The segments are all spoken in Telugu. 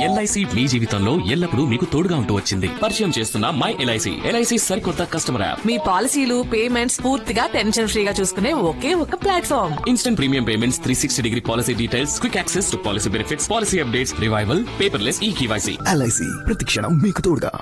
ఎల్ఐసి మీ జీవితంలో ఎల్లప్పుడూ మీకు తోడుగా ఉంటూ వచ్చింది పరిచయం చేస్తున్న మై ఎల్ఐసి ఎల్ఐసి సరికొత్త కస్టమర్ యాప్ మీ పాలసీలు పేమెంట్స్ పూర్తిగా టెన్షన్ ఫ్రీగా చూసుకునే ఒకే ఒక platform instant premium payments three sixty degree policy details quick access to policy benefits policy updates revival paperless e KYC LIC ప్రతిక్షణం మీకు తోడుగా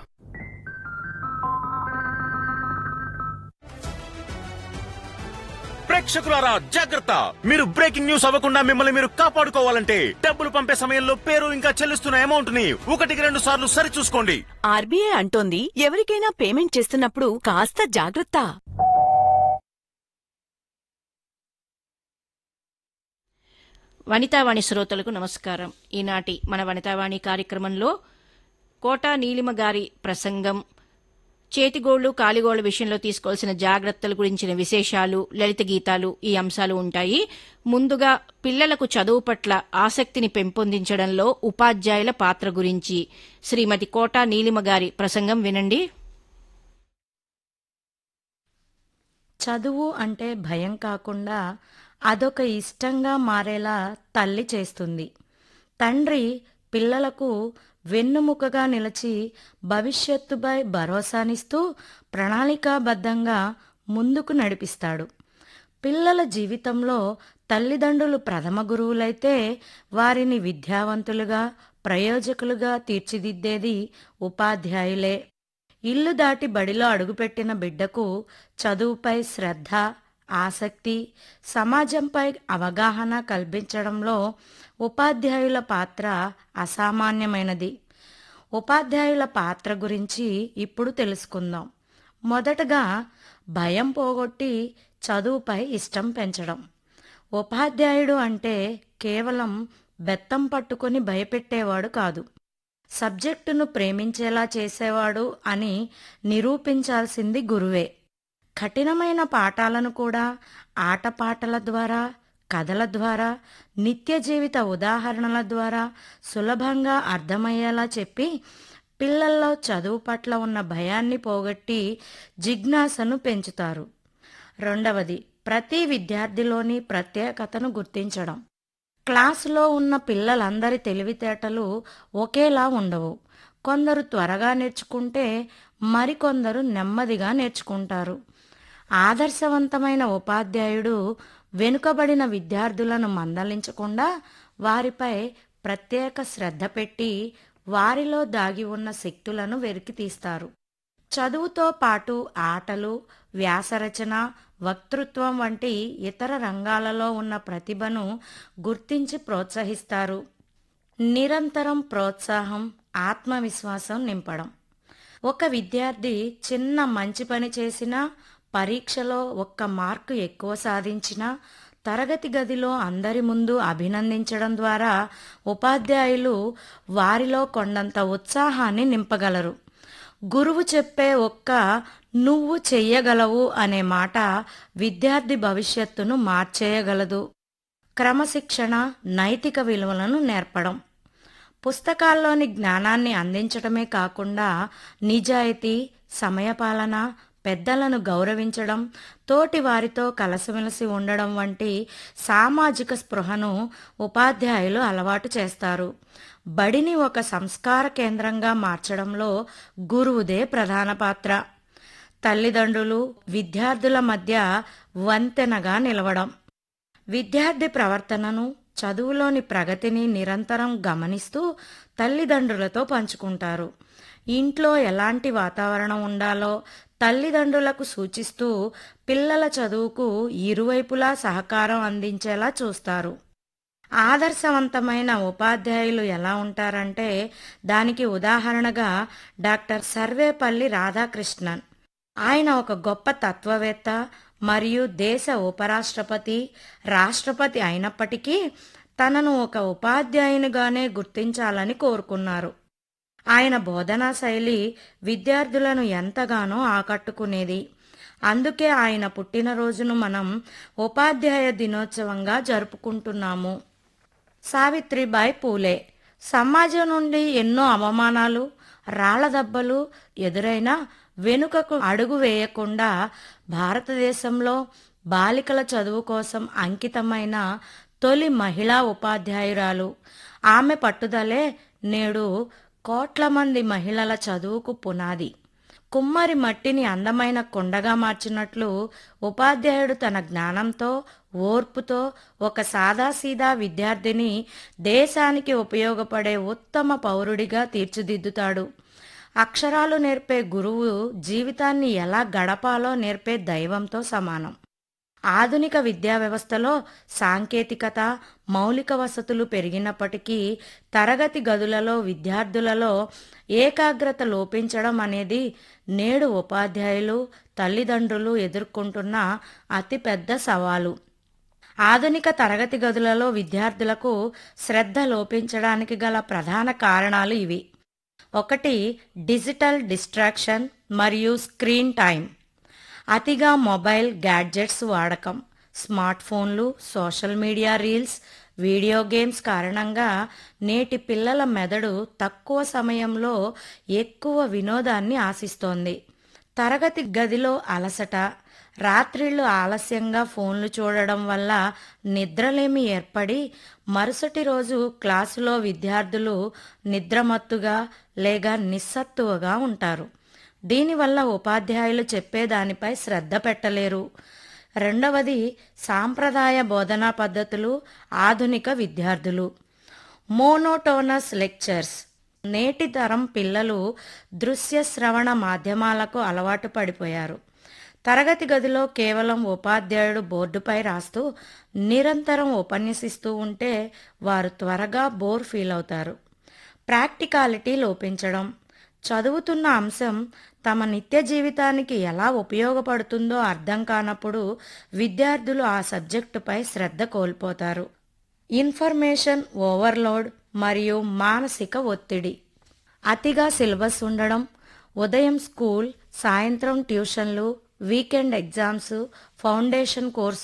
ప్రేక్షకులారా జాగ్రత్త మీరు బ్రేకింగ్ న్యూస్ అవ్వకుండా మిమ్మల్ని మీరు కాపాడుకోవాలంటే డబ్బులు పంపే సమయంలో పేరు ఇంకా చెల్లిస్తున్న అమౌంట్ ని ఒకటికి రెండు సార్లు సరి చూసుకోండి ఆర్బీఐ అంటోంది ఎవరికైనా పేమెంట్ చేస్తున్నప్పుడు కాస్త జాగ్రత్త వనితావాణి శ్రోతలకు నమస్కారం ఈనాటి మన వనితావాణి కార్యక్రమంలో కోటా నీలిమ గారి ప్రసంగం చేతిగోళ్లు కాలిగోళ్ల విషయంలో తీసుకోవాల్సిన జాగ్రత్తల గురించిన విశేషాలు లలిత గీతాలు ఈ అంశాలు ఉంటాయి ముందుగా పిల్లలకు చదువు పట్ల ఆసక్తిని పెంపొందించడంలో ఉపాధ్యాయుల పాత్ర గురించి శ్రీమతి కోటా నీలిమ గారి ప్రసంగం వినండి చదువు అంటే భయం కాకుండా అదొక ఇష్టంగా మారేలా తల్లి చేస్తుంది తండ్రి పిల్లలకు వెన్నుముకగా నిలిచి భవిష్యత్తుపై భరోసానిస్తూ ప్రణాళికాబద్ధంగా ముందుకు నడిపిస్తాడు పిల్లల జీవితంలో తల్లిదండ్రులు ప్రథమ గురువులైతే వారిని విద్యావంతులుగా ప్రయోజకులుగా తీర్చిదిద్దేది ఉపాధ్యాయులే ఇల్లు దాటి బడిలో అడుగుపెట్టిన బిడ్డకు చదువుపై శ్రద్ధ ఆసక్తి సమాజంపై అవగాహన కల్పించడంలో ఉపాధ్యాయుల పాత్ర అసామాన్యమైనది ఉపాధ్యాయుల పాత్ర గురించి ఇప్పుడు తెలుసుకుందాం మొదటగా భయం పోగొట్టి చదువుపై ఇష్టం పెంచడం ఉపాధ్యాయుడు అంటే కేవలం బెత్తం పట్టుకొని భయపెట్టేవాడు కాదు సబ్జెక్టును ప్రేమించేలా చేసేవాడు అని నిరూపించాల్సింది గురువే కఠినమైన పాఠాలను కూడా ఆటపాటల ద్వారా కథల ద్వారా నిత్య జీవిత ఉదాహరణల ద్వారా సులభంగా అర్థమయ్యేలా చెప్పి పిల్లల్లో చదువు పట్ల ఉన్న భయాన్ని పోగొట్టి జిజ్ఞాసను పెంచుతారు రెండవది ప్రతి విద్యార్థిలోని ప్రత్యేకతను గుర్తించడం క్లాసులో ఉన్న పిల్లలందరి తెలివితేటలు ఒకేలా ఉండవు కొందరు త్వరగా నేర్చుకుంటే మరికొందరు నెమ్మదిగా నేర్చుకుంటారు ఆదర్శవంతమైన ఉపాధ్యాయుడు వెనుకబడిన విద్యార్థులను మందలించకుండా వారిపై ప్రత్యేక శ్రద్ధ పెట్టి వారిలో దాగి ఉన్న శక్తులను వెలికితీస్తారు చదువుతో పాటు ఆటలు వ్యాసరచన వక్తృత్వం వంటి ఇతర రంగాలలో ఉన్న ప్రతిభను గుర్తించి ప్రోత్సహిస్తారు నిరంతరం ప్రోత్సాహం ఆత్మవిశ్వాసం నింపడం ఒక విద్యార్థి చిన్న మంచి పని చేసినా పరీక్షలో ఒక్క మార్కు ఎక్కువ సాధించినా తరగతి గదిలో అందరి ముందు అభినందించడం ద్వారా ఉపాధ్యాయులు వారిలో కొండంత ఉత్సాహాన్ని నింపగలరు గురువు చెప్పే ఒక్క నువ్వు చెయ్యగలవు అనే మాట విద్యార్థి భవిష్యత్తును మార్చేయగలదు క్రమశిక్షణ నైతిక విలువలను నేర్పడం పుస్తకాల్లోని జ్ఞానాన్ని అందించడమే కాకుండా నిజాయితీ సమయపాలన పెద్దలను గౌరవించడం తోటి వారితో కలసిమెలిసి ఉండడం వంటి సామాజిక స్పృహను ఉపాధ్యాయులు అలవాటు చేస్తారు బడిని ఒక సంస్కార కేంద్రంగా మార్చడంలో గురువుదే ప్రధాన పాత్ర తల్లిదండ్రులు విద్యార్థుల మధ్య వంతెనగా నిలవడం విద్యార్థి ప్రవర్తనను చదువులోని ప్రగతిని నిరంతరం గమనిస్తూ తల్లిదండ్రులతో పంచుకుంటారు ఇంట్లో ఎలాంటి వాతావరణం ఉండాలో తల్లిదండ్రులకు సూచిస్తూ పిల్లల చదువుకు ఇరువైపులా సహకారం అందించేలా చూస్తారు ఆదర్శవంతమైన ఉపాధ్యాయులు ఎలా ఉంటారంటే దానికి ఉదాహరణగా డాక్టర్ సర్వేపల్లి రాధాకృష్ణన్ ఆయన ఒక గొప్ప తత్వవేత్త మరియు దేశ ఉపరాష్ట్రపతి రాష్ట్రపతి అయినప్పటికీ తనను ఒక ఉపాధ్యాయునిగానే గుర్తించాలని కోరుకున్నారు ఆయన బోధనా శైలి విద్యార్థులను ఎంతగానో ఆకట్టుకునేది అందుకే ఆయన పుట్టినరోజును మనం ఉపాధ్యాయ దినోత్సవంగా జరుపుకుంటున్నాము సావిత్రిబాయి పూలే సమాజం నుండి ఎన్నో అవమానాలు రాళ్ల దెబ్బలు ఎదురైనా వెనుకకు అడుగు వేయకుండా భారతదేశంలో బాలికల చదువు కోసం అంకితమైన తొలి మహిళా ఉపాధ్యాయురాలు ఆమె పట్టుదలే నేడు కోట్ల మంది మహిళల చదువుకు పునాది కుమ్మరి మట్టిని అందమైన కొండగా మార్చినట్లు ఉపాధ్యాయుడు తన జ్ఞానంతో ఓర్పుతో ఒక సాదాసీదా విద్యార్థిని దేశానికి ఉపయోగపడే ఉత్తమ పౌరుడిగా తీర్చిదిద్దుతాడు అక్షరాలు నేర్పే గురువు జీవితాన్ని ఎలా గడపాలో నేర్పే దైవంతో సమానం ఆధునిక విద్యా వ్యవస్థలో సాంకేతికత మౌలిక వసతులు పెరిగినప్పటికీ తరగతి గదులలో విద్యార్థులలో ఏకాగ్రత లోపించడం అనేది నేడు ఉపాధ్యాయులు తల్లిదండ్రులు ఎదుర్కొంటున్న అతిపెద్ద సవాలు ఆధునిక తరగతి గదులలో విద్యార్థులకు శ్రద్ధ లోపించడానికి గల ప్రధాన కారణాలు ఇవి ఒకటి డిజిటల్ డిస్ట్రాక్షన్ మరియు స్క్రీన్ టైం అతిగా మొబైల్ గ్యాడ్జెట్స్ వాడకం స్మార్ట్ ఫోన్లు social media reels video games కారణంగా నేటి పిల్లల మెదడు తక్కువ సమయంలో ఎక్కువ వినోదాన్ని ఆశిస్తోంది తరగతి గదిలో అలసట రాత్రిళ్ళు ఆలస్యంగా ఫోన్లు చూడడం వల్ల నిద్రలేమి ఏర్పడి మరుసటి రోజు క్లాసులో విద్యార్థులు నిద్రమత్తుగా లేక నిస్సత్తువగా ఉంటారు దీనివల్ల ఉపాధ్యాయులు చెప్పేదానిపై శ్రద్ధ పెట్టలేరు రెండవది సాంప్రదాయ బోధనా పద్ధతులు ఆధునిక విద్యార్థులు మోనోటోనస్ లెక్చర్స్ నేటి తరం పిల్లలు దృశ్య శ్రవణ మాధ్యమాలకు అలవాటు పడిపోయారు తరగతి గదిలో కేవలం ఉపాధ్యాయుడు బోర్డుపై రాస్తూ నిరంతరం ఉపన్యసిస్తూ ఉంటే వారు త్వరగా బోర్ ఫీల్ అవుతారు ప్రాక్టికాలిటీ లోపించడం చదువుతున్న అంశం తమ నిత్య జీవితానికి ఎలా ఉపయోగపడుతుందో అర్థం కానప్పుడు విద్యార్థులు ఆ సబ్జెక్టుపై శ్రద్ధ కోల్పోతారు ఇన్ఫర్మేషన్ ఓవర్లోడ్ మరియు మానసిక ఒత్తిడి అతిగా సిలబస్ ఉండడం ఉదయం స్కూల్ సాయంత్రం ట్యూషన్లు వీకెండ్ ఎగ్జామ్స్ ఫౌండేషన్ కోర్సు